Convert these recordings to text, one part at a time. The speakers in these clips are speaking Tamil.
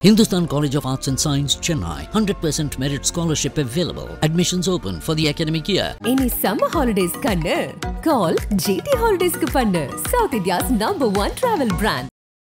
Hindustan College of Arts and Science, Chennai. 100% merit scholarship available. Admissions open for the academic year. இனி சம்மர் ஹாலிடேஸ் கண்ணு கால் ஜிடி ஹாலிடேஸ்க்கு பண்ணு south India's number one travel brand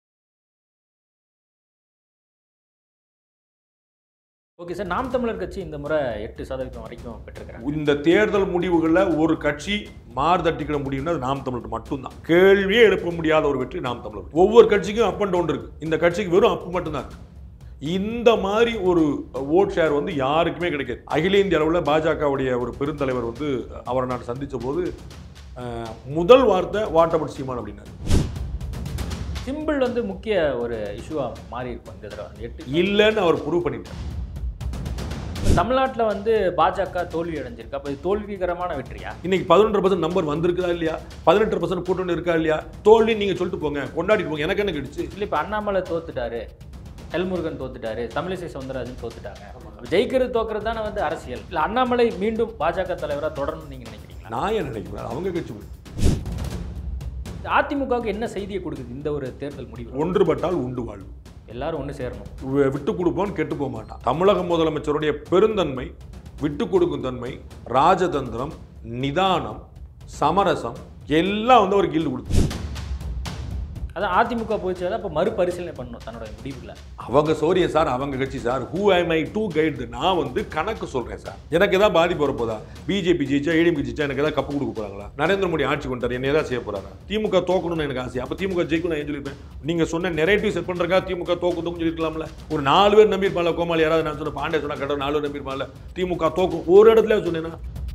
okay sir Naam Tamilar கட்சி இந்த முறை எட்டு சதவீதம் வரைக்கும் பெற்றிருக்கிறாங்க இந்த தேர்தல் முடிவுகளில் ஒரு கட்சி மார்தட்டிக்கிட முடியும்னா அது நாம் தமிழர் மட்டும்தான் கேள்வியே எழுப்ப முடியாத ஒரு வெற்றி நாம் தமிழர் ஒவ்வொரு கட்சிக்கும் அப் அண்ட் டவுன் இருக்கு இந்த கட்சிக்கு வெறும் அப் மட்டும்தான் இருக்கு இந்த மாதிரி ஒரு ஓட் ஷேர் வந்து யாருக்குமே கிடைக்காது அகில இந்திய அளவில் பாஜகவுடைய ஒரு பெருந்தலைவர் வந்து அவரை நான் சந்தித்த போது அஹ், முதல் வார்த்தை வாட்டபட் சீமான் அப்படின்னாரு சிம்பிள் வந்து முக்கிய ஒரு இஷ்யூவாக மாறி இருக்கும் இந்த தடவை அந்த எட்டு இல்லைன்னு அவர் ப்ரூவ் பண்ணிட்டார் தமிழ்நாட்டில் வந்து பாஜக தோல்வி அடைஞ்சிருக்கு அப்போ இது தோல்விகரமான வெற்றியா இன்னைக்கு பதினொன்றரை பர்சன்ட் நம்பர் வந்திருக்குதா இல்லையா பதினெட்டு பர்சன்ட் கூட்டணி இருக்கா இல்லையா தோல்வி நீங்க சொல்லிட்டு போங்க கொண்டாடிட்டு போங்க எனக்கு என்ன கிடைச்சு இல்லை இப்போ அண்ணாமலை தோத்துட்டாரு எல்முருகன் தோத்துட்டாரு தமிழிசை சவுந்தரராஜன் தோத்துட்டாங்க அப்ப ஜெயிக்கிறது தோக்குறது தானே வந்து அரசியல் இல்லை அண்ணாமலை மீண்டும் பாஜக தலைவராக தொடரணும்னு நீங்கள் நினைக்கிறீங்களா நான் ஏன் நினைக்கிறேன் அவங்க கட்சி அதிமுகவுக்கு என்ன செய்தியை கொடுக்குது இந்த ஒரு தேர்தல் முடிவு ஒன்றுபட்டால் உண்டு வாழ்வு எல்லாரும் ஒன்று சேரணும் வி- விட்டு கொடுப்போன் கெட்டு போக மாட்டான் தமிழக முதலமைச்சருடைய பெருந்தன்மை விட்டு கொடுக்கும் தன்மை ராஜதந்திரம் நிதானம் சமரசம் எல்லாம் வந்து ஒரு கீழ்டு கொடுத்து அதான் அதிமுக போயிடுச்சு அப்போ மறுபரிசீலனை பண்ணணும் தன்னோட முடிவுகளை அவங்க சோரிய சார் அவங்க கட்சி sir who I my to guide நான் வந்து கணக்கு சொல்றேன் சார் எனக்கு ஏதாவது பாதிப்பு வரப்போதா பிஜேபி ஜெயிச்சா ஏடிஎம்பி ஜெயிச்சா எனக்கு ஏதாவது கப்பு கொடுக்க போறாங்களா நரேந்திர மோடி ஆட்சி கொண்டாரு என்ன ஏதாவது செய்ய போறாங்க திமுக தோக்கணும்னு எனக்கு ஆசை அப்ப திமுக ஜெயிக்கணும் நான் ஏன் சொல்லியிருப்பேன் நீங்க சொன்ன நெரேட்டிவ் செட் பண்றக்கா திமுக தோக்கும் தோக்கும் சொல்லிருக்கலாம்ல ஒரு நாலு பேர் நம்பியிருப்பாங்க கோமாளி யாராவது நான் சொன்ன பாண்டே சொன்னா கடை நாலு பேர் நம்பியிருப்பாங்க திமுக தோக்கும் ஒரு இடத்துல சொன்னேன்னா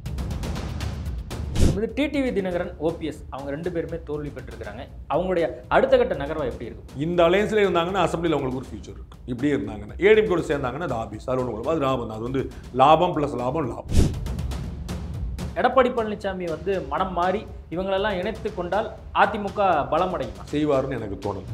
வந்து டிடிவி தினகரன் ஓபிஎஸ் அவங்க ரெண்டு பேருமே தோல்வி பெற்றிருக்கிறாங்க அவங்களுடைய அடுத்த கட்ட நகர்வா எப்படி இருக்கும் இந்த அலையன்ஸ்ல இருந்தாங்கன்னா அசம்பிளியில் அவங்களுக்கு ஒரு ஃபியூச்சர் இருக்கு இப்படியே இருந்தாங்கன்னா ஏடிஎம் கூட சேர்ந்தாங்கன்னா அது ஆபீஸ் அது ஒன்று அது லாபம் தான் அது வந்து லாபம் ப்ளஸ் லாபம் லாபம் எடப்பாடி பழனிசாமி வந்து மனம் மாறி இவங்களெல்லாம் இணைத்து கொண்டால் அதிமுக பலம் அடையுமா செய்வாருன்னு எனக்கு தோணுது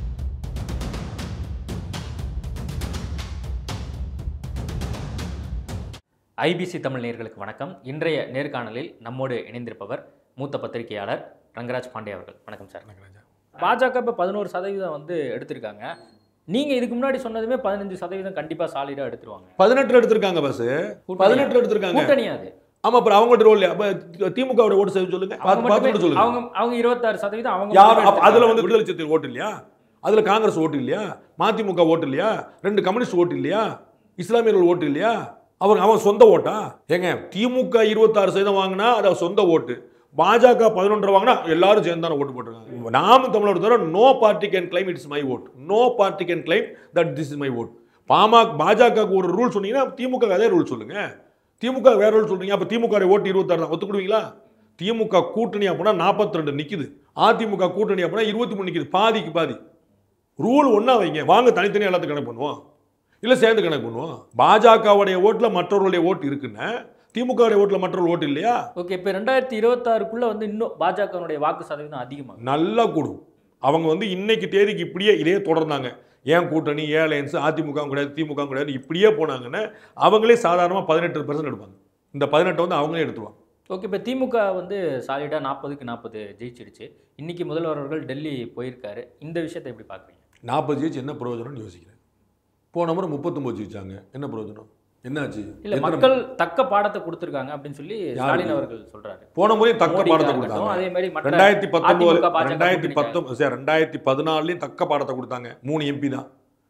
ஐபிசி தமிழ் நேயர்களுக்கு வணக்கம் இன்றைய நேர்காணலில் நம்மோடு இணைந்திருப்பவர் மூத்த பத்திரிகையாளர் ரங்கராஜ் பாண்டே அவர்கள் வணக்கம் சார் பாஜக இப்போ பதினோரு சதவீதம் வந்து எடுத்திருக்காங்க நீங்கள் இதுக்கு முன்னாடி சொன்னதுமே பதினஞ்சு சதவீதம் கண்டிப்பாக சாலிடாக எடுத்துருவாங்க பதினெட்டு எடுத்திருக்காங்க பஸ் பதினெட்டு எடுத்திருக்காங்க கூட்டணியா அது ஆமா அப்புறம் அவங்கள்ட்ட ரோல் அப்ப திமுக ஓட்டு செய்ய சொல்லுங்க அவங்க பார்த்து பார்த்து மட்டுமே- சொல்லுங்க அவங்க அவங்க இருபத்தாறு சதவீதம் அவங்க யார் மட்டுமே அப்ப அதுல வந்து எடுத்திருக்காங்க. விடுதலை சிறுத்தைகள் ஓட்டு இல்லையா அதுல காங்கிரஸ் ஓட்டு இல்லையா மதிமுக ஓட்டு இல்லையா ரெண்டு கம்யூனிஸ்ட் ஓட்டு இல்லையா இஸ்லாமியர்கள் ஓட்டு இல்லையா அவங்க அவன் சொந்த ஓட்டா ஏங்க திமுக இருபத்தாறு சதவீதம் வாங்கினா அது அவன் சொந்த ஓட்டு பாஜக பதினொன்று வாங்கினா எல்லாரும் சேர்ந்து தானே ஓட்டு போட்டிருக்காங்க நாம தமிழர் தவிர no party can claim it's my vote no party can claim that this is my vote பாமக பாஜகவுக்கு ஒரு ரூல் சொன்னீங்கன்னா திமுக அதே ரூல் சொல்லுங்க திமுக வேற ரூல் சொல்றீங்க அப்ப திமுக வுடைய ஓட்டு இருபத்தாறு தான் ஒத்துக்கிடுவீங்களா திமுக கூட்டணி அப்படின்னா நாற்பத்தி ரெண்டு நிக்குது அதிமுக கூட்டணி அப்படின்னா இருபத்தி மூணு நிக்குது பாதிக்கு பாதி ரூல் ஒண்ணா வைங்க வாங்க தனித்தனியாக எல்லாத்தையும் கணக்கு பண்ணுவோம் இல்லை சேர்ந்து கணக்கு பண்ணுவோம் பாஜகவுடைய ஓட்டில் மற்றவர்களுடைய ஓட்டு இருக்குன்னா திமுகவுடைய ஓட்டில் மற்றவர்கள் ஓட்டு இல்லையா ஓகே இப்போ ரெண்டாயிரத்தி இருபத்தாறுக்குள்ள வந்து இன்னும் பாஜகனுடைய வாக்கு சதவீதம் அதிகமாகும் நல்லா கூடும் அவங்க வந்து இன்னைக்கு தேதிக்கு இப்படியே இதே தொடர்ந்தாங்க ஏன் கூட்டணி ஏன் அலையன்ஸ் அதிமுக கிடையாது திமுக கிடையாது இப்படியே போனாங்கன்னா அவங்களே சாதாரணமாக பதினெட்டு பர்சன்ட் எடுப்பாங்க இந்த பதினெட்டை வந்து அவங்களே எடுத்துருவாங்க ஓகே இப்போ திமுக வந்து சாலிடாக நாற்பதுக்கு நாற்பது ஜெயிச்சிடுச்சு இன்னைக்கு முதல்வர் அவர்கள் டெல்லி போயிருக்காரு இந்த விஷயத்தை எப்படி பார்க்குறீங்க நாற்பது ஜெயிச்சு என்ன பிரயோஜனம்னு யோசிக்கிறேன் போன முறை முப்பத்தொம்பது ஜெயிச்சாங்க என்ன பிரயோஜனம் என்னாச்சு இல்ல எத்தனை- மக்கள் தக்க பாடத்தை கொடுத்துருக்காங்க அப்படின்னு சொல்லி யாருக்கு? ஸ்டாலின் அவர்கள் சொல்றாரு போன முறையும் தக்க மோடிக்கா பாடத்தை இருக்கட்டும், கொடுத்தாங்க அதே மாதிரி மற்ற ரெண்டாயிரத்தி பத்தொன்பது அதிமுக, பாஜக ரெண்டாயிரத்தி கூட்டணிக்காக. பத்தொன்பது சரி ரெண்டாயிரத்தி பதினாலுலையும் தக்க பாடத்தை கொடுத்தாங்க மூணு எம்பி தான்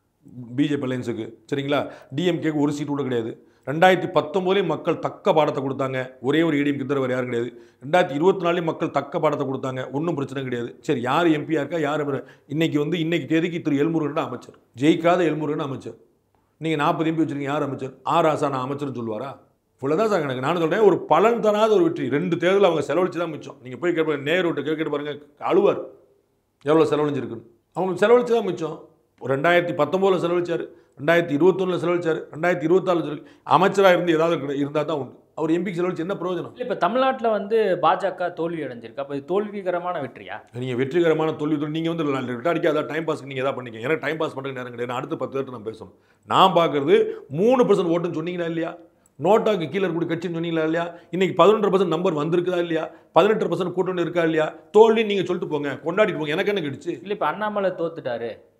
பிஜேபி அலையன்ஸுக்கு சரிங்களா டிஎம்கேக்கு ஒரு சீட் கூட கிடையாது ரெண்டாயிரத்தி பத்தொம்போதுலேயும் மக்கள் தக்க பாடத்தை கொடுத்தாங்க ஒரே ஒரு ஏடிஎம்கே தவிர வேறு யாரும் கிடையாது ரெண்டாயிரத்தி இருபத்தி நாலுலேயும் மக்கள் தக்க பாடத்தை கொடுத்தாங்க ஒன்றும் பிரச்சனை கிடையாது சரி யார் எம்பியா இருக்கா யார் இவரு? இன்னைக்கு வந்து இன்னைக்கு தேதிக்கு திரு எல்முருகன் தான் அமைச்சர் ஜெயிக்காத எல்முருகன் அமைச்சர் நீங்கள் நாற்பது எம்பி வச்சிருக்கீங்க யார் அமைச்சர் ஆர் ஆசா நான் அமைச்சர்னு சொல்லுவாரா இவ்வளோதான் சார் எனக்கு நான் சொல்கிறேன் ஒரு பலன் தராத ஒரு வெற்றி ரெண்டு தேர்தல் அவங்க செலவழிச்சு தான் மிச்சம் நீங்கள் போய் கேட்ப நேருட்ட கேட்கிட்டு பாருங்க அழுவார் எவ்வளோ செலவழிஞ்சிருக்குன்னு அவங்களுக்கு செலவழிச்சு தான் மிச்சம் ஒரு ரெண்டாயிரத்தி பத்தொம்போதில் செலவழிச்சார் ரெண்டாயிரத்தி இருபத்தொன்னில் செலவழிச்சார் ரெண்டாயிரத்தி இருபத்தாலு அமைச்சராக இருந்து ஏதாவது இருந்தால் தான் உண்டு அவர் எம்பிக்கு செலவழிச்சு என்ன பிரயோஜனம் இல்ல இப்ப தமிழ்நாட்டுல வந்து பாஜக தோல்வி அடைஞ்சிருக்கு அப்ப இது தோல்விகரமான வெற்றியா நீங்கள் வெற்றிகரமான தோல்வி நீங்கள் வந்து ரிட்டார்டிக்கு அதாவது டைம் பாஸ்க்கு நீங்கள் எதாவது பண்ணிக்க ஏன்னா டைம் பாஸ் பண்ணுறது நேரம் கிடையாது நான் அடுத்த பத்து பேர்ட்டு நான் பேசணும் நான் பார்க்குறது மூணு பர்சன்ட் ஓட்டுன்னு சொன்னீங்களா இல்லையா நோட்டாக்கு கீழே இருக்கக்கூடிய கட்சின்னு சொன்னீங்களா இல்லையா இன்னைக்கு பதினொன்றரை பர்சன்ட் நம்பர் வந்திருக்குதா இல்லையா பதினெட்டு பர்சன்ட் கூட்டணி இருக்கா இல்லையா தோல்வி நீங்கள் சொல்லிட்டு போங்க கொண்டாடிட்டு போங்க எனக்கு என்ன கிடைச்சு இல்ல இப்ப அண்ணாமலை தோத்துட்டாரு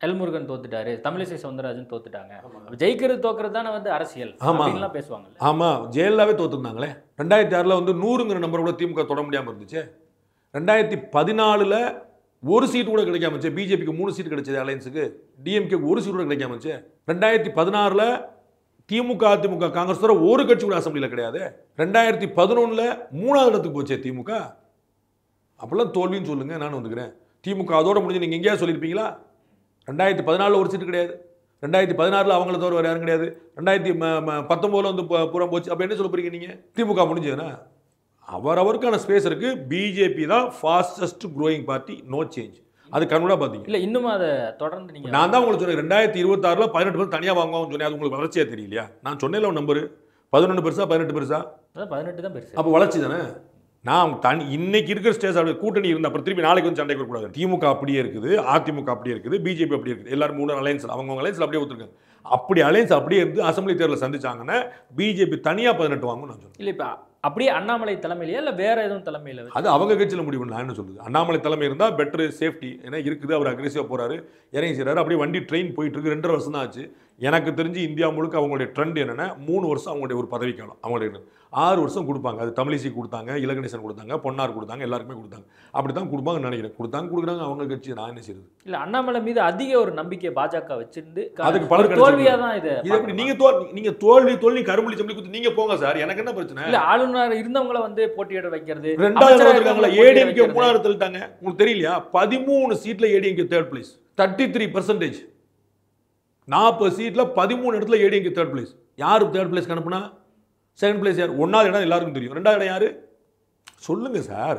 எல்முருகன் தோத்துட்டாரு தமிழிசை சவுந்தரராஜன் தோத்துட்டாங்க அப்ப ஜெயிக்கிறது தோக்குறது தானே வந்து அரசியல் ஆமா. அப்படின்லாம் பேசுவாங்கல்ல ஆமாம் ஜெயலலிதாவே தோத்துருந்தாங்களே ரெண்டாயிரத்தி ஆறில் வந்து நூறுங்கிற நம்பர் கூட திமுக தொட முடியாமல் இருந்துச்சு ரெண்டாயிரத்தி பதினாலில் ஒரு சீட்டு கூட கிடைக்காம இருந்துச்சு பிஜேபிக்கு மூணு சீட்டு கிடைச்சது அலையன்ஸுக்கு டிஎம்கே ஒரு சீட்டு கூட கிடைக்காம இருந்துச்சு ரெண்டாயிரத்தி பதினாறில் திமுக அதிமுக காங்கிரஸ் தவிர ஒரு கட்சி கூட அசம்பிளியில் கிடையாது ரெண்டாயிரத்தி பதினொன்றில் மூணாவது இடத்துக்கு போச்சே திமுக அப்போல்லாம் தோல்வின்னு சொல்லுங்க நான் வந்துக்கிறேன் திமுக அதோட முடிஞ்சு நீங்கள் எங்கேயா சொல்லியிருப்பீங்களா ரெண்டாயிரத்தி பதினாலில் ஒரு சீட்டு கிடையாது ரெண்டாயிரத்தி பதினாறில் அவங்கள தவிர வேறு யாரும் கிடையாது ரெண்டாயிரத்தி பத்தொம்போதில் வந்து பு- புறம் போச்சு அப்போ என்ன சொல்ல போறீங்க நீங்கள் திமுக முடிஞ்சதுன்னா அவரவருக்கான ஸ்பேஸ் இருக்குது பிஜேபி தான் fastest growing party no change அது கண்கூடாக பார்த்தீங்க இல்ல இன்னும் அதை தொடர்ந்து நீங்க நான் தான் உங்களுக்கு சொன்னேன் ரெண்டாயிரத்தி இருபத்தாறில் பதினெட்டு பேர் தனியாக வாங்குவாங்கன்னு சொன்னேன் அது உங்களுக்கு வளர்ச்சியாக தெரியலையா நான் சொன்னேன் ஒரு நம்பர் பதினொன்று பெருசா பதினெட்டு பெருசா அதான் பதினெட்டு தான் பெருசு அப்போ வளர்ச்சி தானே நான் தனி இன்னைக்கு இருக்கிற ஸ்டேஜ் அப்படி கூட்டணி இருந்தால் அப்புறம் திருப்பி நாளைக்கு வந்து சண்டை கூடாது திமுக அப்படியே இருக்குது அதிமுக அப்படியே இருக்குது பிஜேபி அப்படியே இருக்குது எல்லாரும் மூணு அலையன்ஸ் அவங்கவுங்க அலையன்ஸ் அப்படியே ஒத்துருக்காங்க அப்படி அலையன்ஸ் அப்படியே இருந்து அசம்பிளி தேர்தலில் சந்திச்சாங்கன்னா பிஜேபி தனியாக பதினெட்டு வாங்கும் நான் சொல்லுவேன் இல்ல இப்ப அப்படியே அண்ணாமலை தலைமையிலயா இல்ல வேற எதுவும் தலைமையில அது அவங்க கட்சியில் முடிவு நான் என்ன சொல்லுது அண்ணாமலை தலைமை இருந்தால் பெட்டர் சேஃப்டி ஏன்னா இருக்குது அவர் அக்ரெசிவாக போறாரு இறங்கி செய்றாரு அப்படியே வண்டி ட்ரெயின் போயிட்டு இருக்கு ரெண்டரை வருஷம் தான் ஆச்சு எனக்கு தெரிஞ்சு இந்தியா முழுக்க அவங்களுடைய ட்ரெண்ட் என்னன்னா மூணு வருஷம் அவங்களுடைய ஒரு பதவி காலம் அவங்களுடைய ஆறு வருஷம் கொடுப்பாங்க அது தமிழிசை கொடுத்தாங்க இலகணேசன் கொடுத்தாங்க பொன்னார் கொடுத்தாங்க எல்லாருக்குமே கொடுத்தாங்க அப்படி தான் கொடுப்பாங்கன்னு நினைக்கிறேன் கொடுத்தாங்க கொடுக்குறாங்க அவங்க கட்சி நான் என்ன செய்யுது இல்ல அண்ணாமலை மீது அதிக ஒரு நம்பிக்கை பாஜக வச்சிருந்து அதுக்கு பலர் ஒரு தோல்வியா தான் இது இது எப்படி நீங்க தோ நீங்க தோல்வி தோல்வி கரும்புலி சம்பளி குத்து நீங்க போங்க சார் எனக்கு என்ன பிரச்சனை இல்ல ஆளுநர் இருந்தவங்கள வந்து போட்டியிட வைக்கிறது ரெண்டாவது அமைச்சரா வந்திருக்காங்களா இருந்தவங்கள போட்டியிட ஏடிஎம்கே வைக்கிறது. மூணாவது தள்ளிட்டாங்க உங்களுக்கு தெரியலையா பதிமூணு சீட்ல ADMK third place thirty three percentage நாற்பது சீட்ல பதிமூணு இடத்துல ஏடிஎம்கே தேர்ட் பிளேஸ் யார் தேர்ட் பிளேஸ் அனுப்புனா செகண்ட் பிளேஸ் யார் ஒன்றாவது இடம் எல்லாருக்கும் தெரியும் ரெண்டாவது இடம் யாரு சொல்லுங்க சார்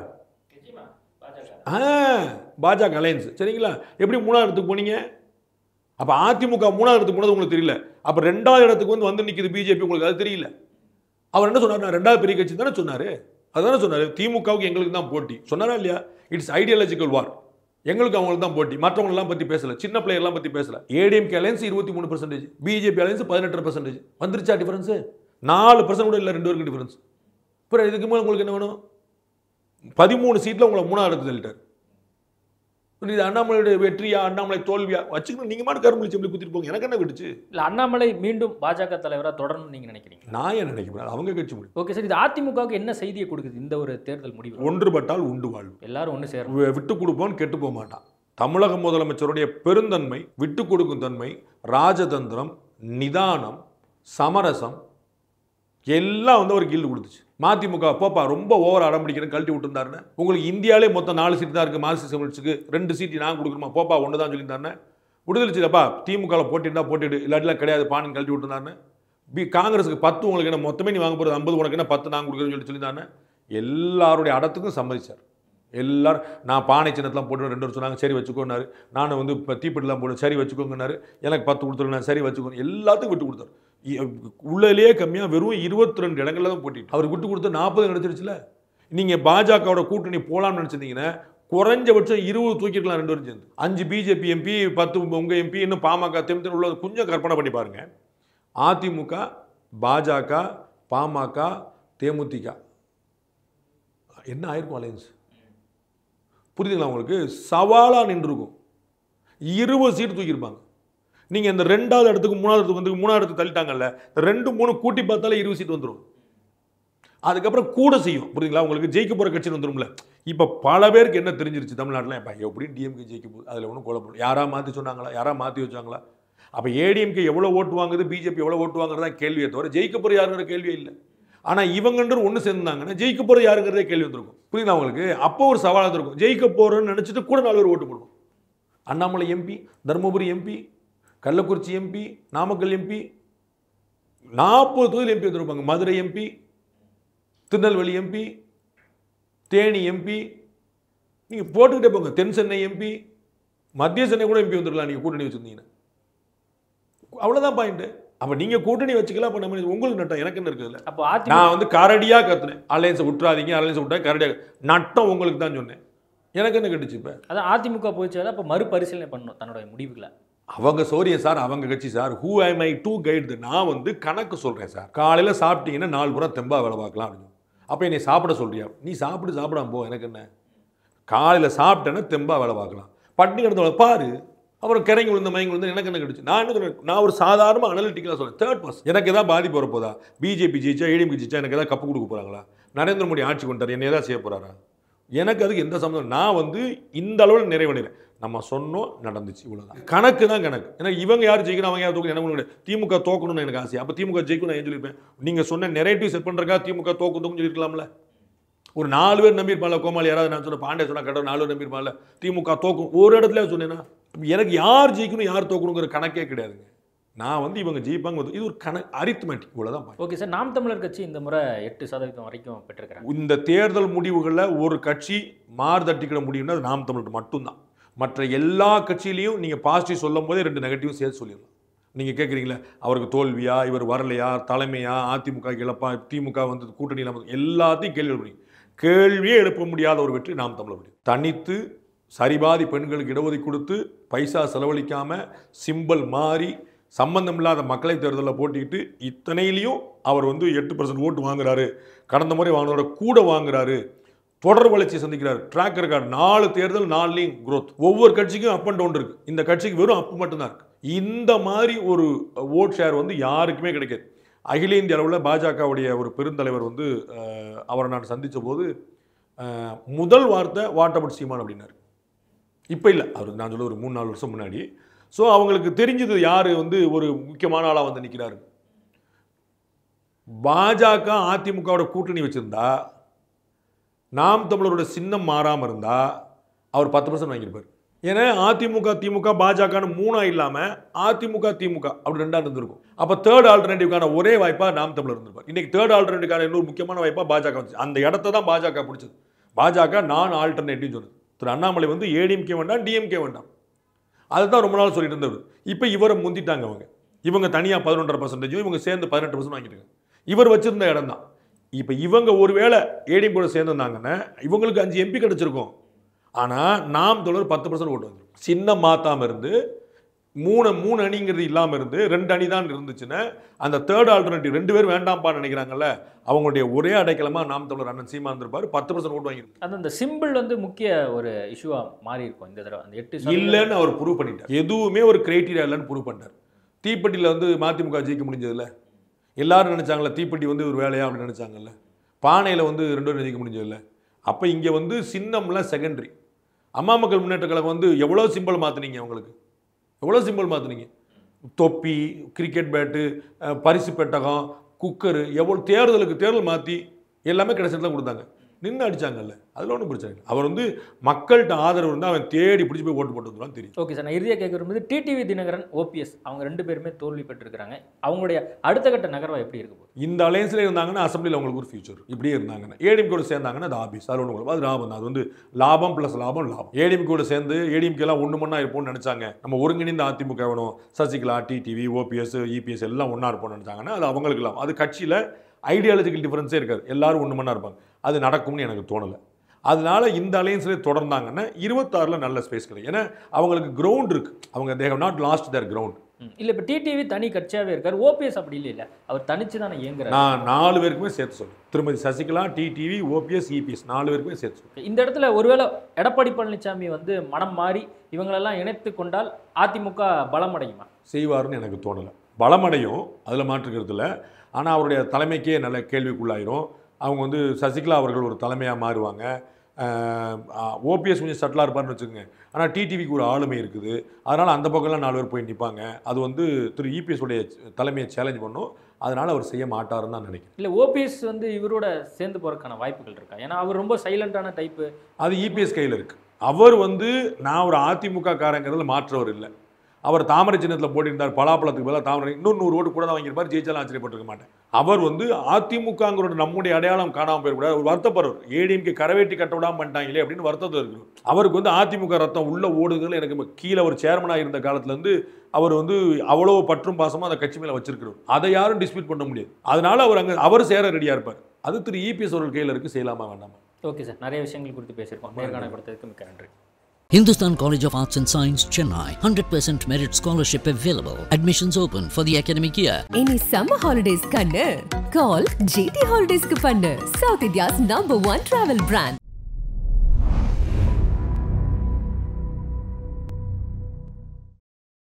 ஆ பாஜக அலையன்ஸ் சரிங்களா எப்படி மூணாவது இடத்துக்கு போனீங்க அப்போ அதிமுக மூணாவது இடத்துக்கு போனது உங்களுக்கு தெரியல அப்போ ரெண்டாவது இடத்துக்கு வந்து வந்து நிற்கிது பிஜேபி உங்களுக்கு அது தெரியல அவர் என்ன சொன்னார் நான் ரெண்டாவது பெரிய கட்சி தானே சொன்னார் அதுதானே சொன்னார் திமுகவுக்கு எங்களுக்கு தான் போட்டி சொன்னாரா இல்லையா இட்ஸ் ஐடியாலஜிக்கல் வார் எங்களுக்கு அவங்களுக்கு தான் போட்டி மற்றவங்களெல்லாம் பற்றி பேசல சின்ன பிளேயர்லாம் பற்றி பேசல ஏடிஎம்கே அலையன்ஸ் இருபத்தி மூணு பர்சன்டேஜ் பிஜேபி அலையன்ஸ் பதினெட்டு பர்சன்டேஜ் வந்துருச்சா டிஃபரன்ஸு நாலு பர்சன்ட் கூட இல்லை ரெண்டு பேருக்கு டிஃபரன்ஸ் அப்புறம் இதுக்கு மேலே உங்களுக்கு என்ன வேணும் பதிமூணு சீட்டில் உங்களை மூணாவது இடத்துல தள்ளிட்டார் இது அண்ணாமலையுடைய வெற்றியா அண்ணாமலை தோல்வியா வச்சுக்கணும் நீங்கள் மாட்டு கரும்புலி செம்பளி குத்திட்டு போங்க எனக்கு என்ன விட்டுச்சு இல்ல அண்ணாமலை மீண்டும் பாஜக தலைவரா தொடரணும்னு நீங்க நினைக்கிறீங்க நான் ஏன் நினைக்கிறேன் அவங்க கட்சி முடியும் ஓகே சார் இது அதிமுகவுக்கு என்ன செய்தியை கொடுக்குது இந்த ஒரு தேர்தல் முடிவு ஒன்றுபட்டால் உண்டு வாழ்வு எல்லாரும் ஒண்ணு சேரணும் வி- விட்டு கொடுப்போன் கெட்டு போக மாட்டான் தமிழக முதலமைச்சருடைய பெருந்தன்மை விட்டு கொடுக்கும் தன்மை ராஜதந்திரம் நிதானம் சமரசம் எல்லாம் வந்து ஒரு கில்டு கொடுத்துச்சு மதிமுக போப்பா ரொம்ப ஓவர் அடம்பிடிக்கிறேன் கழட்டி விட்டுருந்தாருன்னு உங்களுக்கு இந்தியாவிலே மொத்தம் நாலு சீட் தான் இருக்குது மார்க்சிஸ்ட் கம்யூனிஸ்ட்டுக்கு ரெண்டு சீட்டு நான் கொடுக்கணுமா போப்பா ஒன்று தான் சொல்லியிருந்தாருன்னு விடுதலைச்சுப்பா திமுகவில் போட்டிருந்தா போட்டிடு இல்லாட்டிலாம் கிடையாது பான்னு கழட்டி விட்டுருந்தாருன்னு பி காங்கிரஸுக்கு பத்து உங்களுக்கு என்ன மொத்தமே நீ வாங்க போகிறது ஐம்பது உனக்கு என்ன பத்து நான் கொடுக்குறேன்னு சொல்லி சொல்லியிருந்தாருன்னு எல்லாருடைய அடத்துக்கும் சம்மதிச்சார் எல்லாரும் நான் பானை சின்னத்தெலாம் போட்டு ரெண்டு வருஷம் சொன்னாங்க சரி வச்சுக்கோன்னாரு நான் வந்து இப்போ தீப்பெட்டிலாம் போட்டு சரி வச்சுக்கோங்கன்னாரு எனக்கு பத்து கொடுத்துருங்க சரி வச்சுக்கோங்க எல்லாத்துக்கும் விட்டு கொடுத்தாரு இ- உள்ளதுலேயே கம்மியாக வெறும் இருபத்தி ரெண்டு இடங்கள்ல தான் போட்டிட்டு அவர் விட்டு கொடுத்து நாற்பது கிடச்சிருச்சுல நீங்கள் பாஜகவோட கூட்டணி போகலாம்னு நினச்சிருந்தீங்கன்னா குறைஞ்சபட்சம் இருபது தூக்கிருக்கலாம் ரெண்டு பேரும் சேர்ந்து அஞ்சு பிஜேபி எம்பி பத்து உங்கள் எம்பி இன்னும் பாமக தெம்தன் உள்ள கொஞ்சம் கற்பனை பண்ணி பாருங்க அதிமுக பாஜக பாமக தேமுதிக என்ன ஆயிருக்கும் அலையன்ஸ் புரியுதுங்களா உங்களுக்கு சவாலாக நின்றுருக்கும் இருபது சீட்டு தூக்கியிருப்பாங்க நீங்கள் இந்த ரெண்டாவது இடத்துக்கு மூணாவது இடத்துக்கு வந்து மூணாவது இடத்துக்கு தள்ளிட்டாங்கல்ல இந்த ரெண்டு மூணு கூட்டி பார்த்தாலே இருபது சீட் வந்துடும் அதுக்கப்புறம் கூட செய்யும் புரியுதுங்களா உங்களுக்கு ஜெயிக்க போகிற கட்சின்னு வந்துரும்ல இப்போ பல பேருக்கு என்ன தெரிஞ்சிருச்சு தமிழ்நாட்டில் இப்போ எப்படியும் டிஎம்கே ஜெயிக்க போகுது அதில் ஒன்றும் குழப்பம் யாரா மாற்றி சொன்னாங்களா யாரா மாற்றி வச்சாங்களா அப்போ ஏடிஎம்கே எவ்வளோ ஓட்டு வாங்குது பிஜேபி எவ்வளோ ஓட்டு வாங்குறதா கேள்வியை தவிர ஜெயிக்க போகிற யாருங்கிற கேள்வியே இல்லை ஆனால் இவங்கன்ற ஒன்று சேர்ந்தாங்கன்னா ஜெயிக்க போகிற யாருங்கிறதே கேள்வி வந்திருக்கும் புரியுதா உங்களுக்கு அப்போ ஒரு சவாலாக இருக்கும் ஜெயிக்க போகிறோன்னு நினச்சிட்டு கூட நாலு பேர் ஓட்டு போடுவோம் Annamalai MP Dharmapuri MP Kallakurichi MP Namakkal MP நாற்பது தொகுதியில் எம்பி வந்திருப்பாங்க Madurai MP Tirunelveli MP Theni MP நீங்கள் போட்டுக்கிட்டே போங்க தென் சென்னை எம்பி மத்திய சென்னை கூட எம்பி வந்துடலாம் நீங்கள் கூட்டணி வச்சுருந்தீங்கன்னா அவ்வளோதான் பாயிண்ட்டு அப்போ நீங்கள் கூட்டணி வச்சுக்கலாம் அப்போ நம்ம உங்களுக்கு நட்டம் எனக்கு என்ன இருக்குதுல்ல அப்போ அதிமுக நான் வந்து கரடியாக கத்துனேன் அலையன்ஸை விட்டுறாதீங்க அலையன்ஸை விட்டா கரடியாக நட்டம் உங்களுக்கு தான் சொன்னேன் எனக்கு என்ன கட்டுச்சு இப்போ அதான் அதிமுக போயிடுச்சு அப்போ மறுபரிசீலனை பண்ணணும் தன்னுடைய முடிவுகளை அவங்க சௌரியம் சார் அவங்க கட்சி sir who I my to guide நான் வந்து கணக்கு சொல்கிறேன் சார் காலையில் சாப்பிட்டீங்கன்னா நாலு புறம் தெம்பா வேலை பார்க்கலாம் அப்படின்னு அப்போ என்னை சாப்பிட சொல்றியா நீ சாப்பிட்டு சாப்பிடாம போ எனக்கு என்ன காலையில் சாப்பிட்டேன்னா தெம்பா வேலை பார்க்கலாம் பட்டினி கிடந்த பாரு அப்புறம் கிறங்கி விழுந்த மயங்கி விழுந்த எனக்கு என்ன கிடைச்சு நான் என்ன சொல்றேன் நான் ஒரு சாதாரண அனலிட்டிக்கலாக சொல்றேன் தேர்ட் பர்சன் எனக்கு ஏதாவது பாதிப்பு வரப்போதா பிஜேபி ஜெயிச்சா ஏடிஎம்கே ஜெயிச்சா எனக்கு ஏதாவது கப்பு கொடுக்க போறாங்களா நரேந்திர மோடி ஆட்சி கொண்டார் என்ன ஏதாவது செய்ய போறாரா எனக்கு அதுக்கு எந்த சம்மந்தம் நான் வந்து இந்த அளவில் நிறைவடைகிறேன் நம்ம சொன்னோம் நடந்துச்சு இவ்வளவுதான் கணக்கு தான் கணக்கு ஏன்னா இவங்க யார் ஜெயிக்கணும் அவங்க யார் தோக்கணும் எனக்கு ஒண்ணும் கிடையாது. திமுக தோக்கணும்னு எனக்கு ஆசை அப்போ திமுக ஜெயிக்கணும் நான் ஏன் சொல்லியிருப்பேன் நீங்கள் சொன்ன நெரேட்டிவ் செட் பண்ணுறக்கா திமுக தோக்கும் தோக்கும் சொல்லியிருக்கலாம்ல ஒரு நாலு பேர் நம்பியிருப்பான்ல கோமாளி யாராவது நான் சொன்ன பாண்டே சொன்னா கடவுள் நாலு பேர் நம்பியிருப்பான்ல திமுக தோக்கும் ஒரு இடத்துல சொன்னேன்னா எனக்கு யார் ஜெயிக்கணும் யார் தோக்கணுங்கிற கணக்கே கிடையாதுங்க நான் வந்து இவங்க ஜெயிப்பாங்க வந்து- இது ஒரு கணக்கு அரித்மெட்டிக் இவ்வளோதான் point. Okay sir Naam Tamilar கட்சி இந்த முறை எட்டு சதவீதம் வரைக்கும் பெற்றிருக்கிறாங்க இந்த தேர்தல் முடிவுகளில் ஒரு கட்சி மார்தட்டிக்கிட முடியும்னா அது நாம் தமிழர் மட்டும்தான் மற்ற எல்லா கட்சியிலையும் நீங்கள் பாசிட்டிவ் சொல்லும் போதே ரெண்டு நெகட்டிவ் சேர்த்து சொல்லிடலாம் நீங்கள் கேட்குறீங்களே அவருக்கு தோல்வியா இவர் வரலையா தலைமையா அதிமுக இழப்பா திமுக வந்து கூட்டணி இல்லாமல் எல்லாத்தையும் கேள்வி எழுப்புறீங்க கேள்வியே எழுப்ப முடியாத ஒரு வெற்றி நாம் தமிழர் தனித்து சரிபாதி பெண்களுக்கு இடஒதுக்கீடு கொடுத்து பைசா செலவழிக்காம சிம்பல் மாறி சம்பந்தம் இல்லாத மக்களை தேர்தலில் போட்டிக்கிட்டு இத்தனையிலையும் அவர் வந்து எட்டு பர்சன்ட் ஓட்டு வாங்குறாரு கடந்த முறை வாங்கினோட கூட வாங்குறாரு தொடர் வளர்ச்சி சந்திக்கிறார் ட்ராக் ரெக்கார்டு நாலு தேர்தல் நாலுலையும் growth ஒவ்வொரு கட்சிக்கும் அப் அண்ட் டவுன் இருக்கு இந்த கட்சிக்கு வெறும் அப் மட்டும்தான் இருக்கு இந்த மாதிரி ஒரு ஓட் ஷேர் வந்து யாருக்குமே கிடைக்காது அகில இந்திய அளவில் பாஜகவுடைய ஒரு பெருந்தலைவர் வந்து அஹ், அவரை நான் சந்தித்த போது அஹ், முதல் வார்த்தை வாட் அபவுட் சீமான் அப்படின்னாரு இப்போ இல்லை அவர் நான் சொல்ல ஒரு மூணு நாலு வருஷம் முன்னாடி ஸோ அவங்களுக்கு தெரிஞ்சது யார் வந்து ஒரு முக்கியமான ஆளாக வந்து நிற்கிறாரு பாஜக அதிமுகவோட கூட்டணி வச்சிருந்தா நாம் தமிழரோட சின்னம் மாறாமல் இருந்தா அவர் பத்து பர்சன்ட் வாங்கியிருப்பார் ஏன்னா அதிமுக திமுக பாஜகன்னு மூணா இல்லாமல் அதிமுக திமுக அப்படி ரெண்டா இருந்திருக்கும் அப்போ தேர்ட் ஆல்டர்னேட்டிவ்கான ஒரே வாய்ப்பா நாம் தமிழர் இருந்திருப்பார் இன்னைக்கு தேர்ட் ஆல்டர்னேட்டிவ்கான இன்னொரு முக்கியமான வாய்ப்பா பாஜக வந்துச்சு அந்த இடத்த தான் பாஜக பிடிச்சது பாஜக நான் ஆல்டர்னேட்டிவ் சொன்னது திரு அண்ணாமலை வந்து ஏடிஎம்கே வேண்டாம் டிஎம்கே வேண்டாம் அதை தான் ரொம்ப நாள் சொல்லிட்டு இருந்தவர் இப்போ இவரை முந்திட்டாங்க அவங்க இவங்க தனியாக பதினொன்றரை பர்சன்டேஜும் இவங்க சேர்ந்து பதினெட்டு பர்சன்ட் வாங்கிட்டாங்க இவர் வச்சிருந்த இடம் தான் இப்போ இவங்க ஒருவேளை ஏடிஎம் கூட சேர்ந்துருந்தாங்கன்னா இவங்களுக்கு அஞ்சு எம்பி கிடச்சிருக்கும் ஆனால் நாம் தொடர் பத்து பர்சன்ட் ஓட்டு வந்துடும் சின்ன மாத்தாம இருந்து மூணு மூணு அணிங்கிறது இல்லாமல் இருந்து ரெண்டு அணி தான் இருந்துச்சுன்னா அந்த தேர்ட் ஆல்டர்னேட்டிவ் ரெண்டு பேரும் வேண்டாம்ப்பா நினைக்கிறாங்கல்ல அவங்களுடைய ஒரே அடைக்கலமாக நாம் தமிழர் அண்ணன் சீமா இருந்திருப்பாரு பத்து பர்சன்ட் ஓட்டு வாங்கியிருப்பாரு அது அந்த சிம்பிள் வந்து முக்கிய ஒரு இஷ்யூவா மாறி இருக்கும் இந்த தடவை அந்த எட்டு சதவீதம் இல்லைன்னு அவர் ப்ரூவ் பண்ணிட்டார் எதுவுமே ஒரு கிரைட்டீரியா இல்லைன்னு ப்ரூவ் பண்ணிட்டார் தீப்பெட்டியில் வந்து மதிமுக ஜெயிக்க முடிஞ்சதில்ல எல்லாரும் நினைச்சாங்கல்ல தீப்பெட்டி வந்து ஒரு வேலையா அப்படின்னு நினைச்சாங்கல்ல பானையில் வந்து ரெண்டு பேரும் ஜெயிக்க முடிஞ்சதில்ல அப்போ இங்கே வந்து சின்னம்லாம் செகண்டரி அம்மா மக்கள் முன்னேற்ற கழகம் வந்து எவ்வளோ சிம்பிள் மாற்றுனீங்க அவங்களுக்கு எவ்வளோ சிம்பிள் மாற்றுனீங்க தொப்பி கிரிக்கெட் பேட்டு அஹ், பரிசு பெட்டகம் குக்கரு எவ்வளோ தேர்தலுக்கு தேர்தல் மாற்றி எல்லாமே கடைசியில் தான் கொடுத்தாங்க நின்று அடிச்சாங்கல்ல அதில் ஒன்றும் பிரச்சனை இல்லை அவர் வந்து மக்கள்கிட்ட ஆதரவு இருந்தால் அவன் தேடி பிடிச்சி போய் ஓட்டு போட்டு வந்துடுவான்னு தெரியும் ஓகே சார் நான் இறுதியாக கேட்க விரும்புது டிடிவி தினகரன் ஓபிஎஸ் அவங்க ரெண்டு பேருமே தோல்வி பெற்றிருக்கிறாங்க அவங்களுடைய அடுத்த கட்ட நகர்வா எப்படி இருக்க போகுது இந்த அலையன்ஸில் இருந்தாங்கன்னா அசம்பிளியில் அவங்களுக்கு ஒரு ஃபியூச்சர் இப்படியே இருந்தாங்கன்னா ஏடிஎம் கூட சேர்ந்தாங்கன்னா அது ஆபீஸ் அது ஒன்று அது லாபம் தான் அது வந்து லாபம் ப்ளஸ் லாபம் லாபம் ஏடிஎம் கூட சேர்ந்து ஏடிஎம்கே எல்லாம் ஒன்று மண்ணா இருப்போம்னு நினச்சாங்க நம்ம ஒருங்கிணைந்த அதிமுக வேணும் சசிகலா டிடிவி ஓபிஎஸ் இபிஎஸ் எல்லாம் ஒன்றா இருப்போம்னு நினச்சாங்கன்னா அது அவங்களுக்கு லாபம் அது கட்சியில் ஐடியாலஜிக்கல் டிஃபரன்ஸே இருக்காது எல்லாரும் ஒன்று மண்ணா இருப்பாங்க அது நடக்கும்னு எனக்கு தோணலை அதனால இந்த அலையன்ஸ்லேயே தொடர்ந்தாங்கன்னா இருபத்தாறில் நல்ல ஸ்பேஸ் கிடைக்கும் ஏன்னா அவங்களுக்கு கிரவுண்ட் இருக்கு அவங்க they not lost there ground ம். இல்ல இப்போ டிடிவி தனி கட்சியாவே இருக்காரு ஓபிஎஸ் அப்படி இல்லை இல்ல அவர் தனிச்சு தானே இயங்குறாரு நான் நாலு பேருக்குமே சேர்த்து சொல்றேன் திருமதி சசிகலா டிடிவி ஓபிஎஸ் இபிஎஸ் நாலு பேருக்குமே சேர்த்து சொல்றேன் இந்த இடத்துல ஒருவேளை எடப்பாடி பழனிசாமி வந்து மனம் மாறி இவங்களெல்லாம் இணைத்து கொண்டால் அதிமுக பலமடையுமா செய்வார்னு எனக்கு தோணலை பலமடையும் அதில் மாற்றுக்கிறது இல்லை ஆனால் அவருடைய தலைமைக்கே நல்ல கேள்விக்குள்ளாயிரும் அவங்க வந்து சசிகலா அவர்கள் ஒரு தலைமையாக மாறுவாங்க ஓபிஎஸ் கொஞ்சம் சட்டிலாக இருப்பார்னு வச்சுக்கோங்க ஆனால் டிடிவிக்கு ஒரு ஆளுமை இருக்குது அதனால் அந்த பக்கம்லாம் நாலு பேர் போய் நிற்பாங்க அது வந்து திரு இபிஎஸ் உடைய தலைமையை சேலஞ்ச் பண்ணும் அதனால் அவர் செய்ய மாட்டாருன்னு தான் நினைக்கிறேன் இல்ல ஓபிஎஸ் வந்து இவரோட சேர்ந்து போறதுக்கான வாய்ப்புகள் இருக்கா ஏன்னா அவர் ரொம்ப சைலண்டான டைப்பு அது இபிஎஸ் கையில் இருக்கு அவர் வந்து நான் ஒரு அதிமுக காரங்கிறதுல மாற்றவர் இல்லை அவர் தாமரை சின்னத்தில் போட்டிருந்தார் பலாப்பழத்துக்கு பதிலாக தாமரை இன்னும் நூறு ஓட்டு கூட தான் வாங்கியிருப்பார் ஜெயிச்சாலும் ஆச்சரியப்பட்டிருக்க மாட்டேன் அவர் வந்து அதிமுகங்கிற நம்முடைய அடையாளம் காணாமல் போயிடக்கூடாது ஒரு வருத்தப்படுறவர் ஏடிஎம்கே கரவேட்டி கட்ட விடாம பண்ணிட்டாங்களே அப்படின்னு வருத்தத்தில் இருக்கிறோம் அவருக்கு வந்து அதிமுக ரத்தம் உள்ள ஓடுதல் எனக்கு கீழே ஒரு சேர்மனாக இருந்த காலத்துலேருந்து அவர் வந்து அவ்வளோ பற்றும் பாசமாக அந்த கட்சி மேலே வச்சிருக்கிறோம் அதை யாரும் டிஸ்பியூட் பண்ண முடியாது அதனால அவர் அங்கே அவர் சேர ரெடியாக இருப்பார் அது திரு இபிஎஸ் அவர்கள் கையில் இருக்கு செய்யலாமா வேண்டாமா ஓகே சார் நிறைய விஷயங்கள் குறித்து பேசியிருக்கோம் நேர்காணல் கொடுத்ததுக்கு மிக்க நன்றி Hindustan College of Arts and Science, Chennai. 100% merit scholarship available. Admissions open for the academic year. இனி சம்மர் ஹாலிடேஸ் கண்ணு கால் ஜிடி ஹாலிடேஸ்க்கு பண்ணு south India's number one travel brand